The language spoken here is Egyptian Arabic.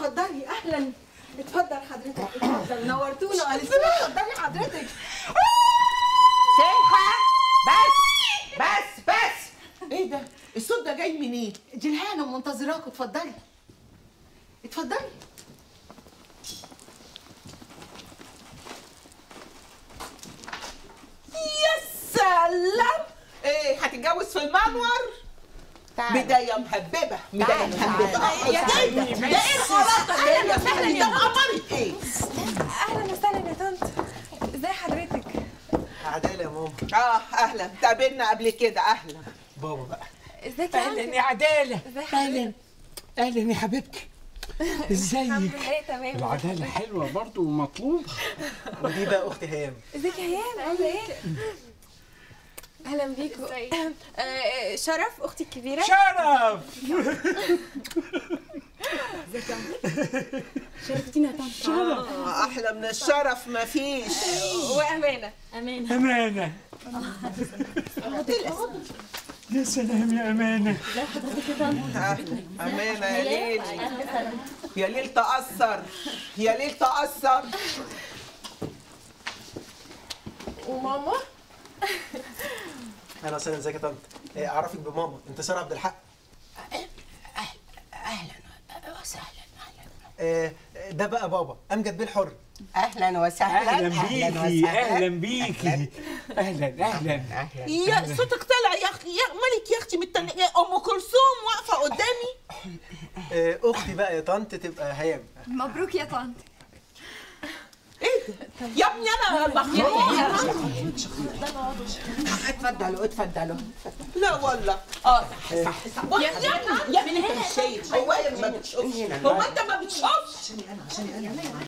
اتفضلي اهلا اتفضل حضرتك اتفضل نورتونا وانستونا اتفضلي حضرتك سمحة بس بس بس ايه ده الصوت ده جاي منين جيلهان ومنتظراكوا اتفضلي اتفضلي يا سلام ايه هتتجوز في المنور بداية مهببة بداية مهببة يا ده ده ايه الغلطة ده اهلا وسهلا يا قمرت ايه اهلا وسهلا يا طنط ازي حضرتك عدالة يا ماما اه اهلا تقابلنا قبل كده اهلا بابا بقى ازيك يا اهلا طنط يا عداله ازي حضرتك اهلا اهلا يا حبيبتي الحمد ازيك لله تمام العداله حلوه برضو ومطلوبه ودي بقى اختي هيام ازيك يا هيام عامله ايه اهلا بيكوا آه، شرف اختي الكبيره شرف شرفتينا يا طنط آه احلى من الشرف مفيش وامانه امانه يا سلام يا امانه أهلا. امانة يا ليل يا ليل تأثر يا ليل تأثر وماما اهلا وسهلا ازيك يا طنط إيه، اعرفك بماما انتصار عبد الحق اهلا وسهلا إيه، ده بقى بابا امجد بيه الحر اهلا وسهلا اهلا بيكي اهلا بيكي اهلا اهلا يا صوتك طلع يا اخي يا مالك يا اختي متنقه ام كلثوم واقفه قدامي إيه، اختي بقى يا طنط تبقى هيام مبروك يا طنط ايه ده يا ابني انا مخنوقه اتفضلوا اتفضلوا لا والله اه صح صح صح يا يا يا ابني انت مش شايف هو ما بتشوفش هو انت ما بتشوفش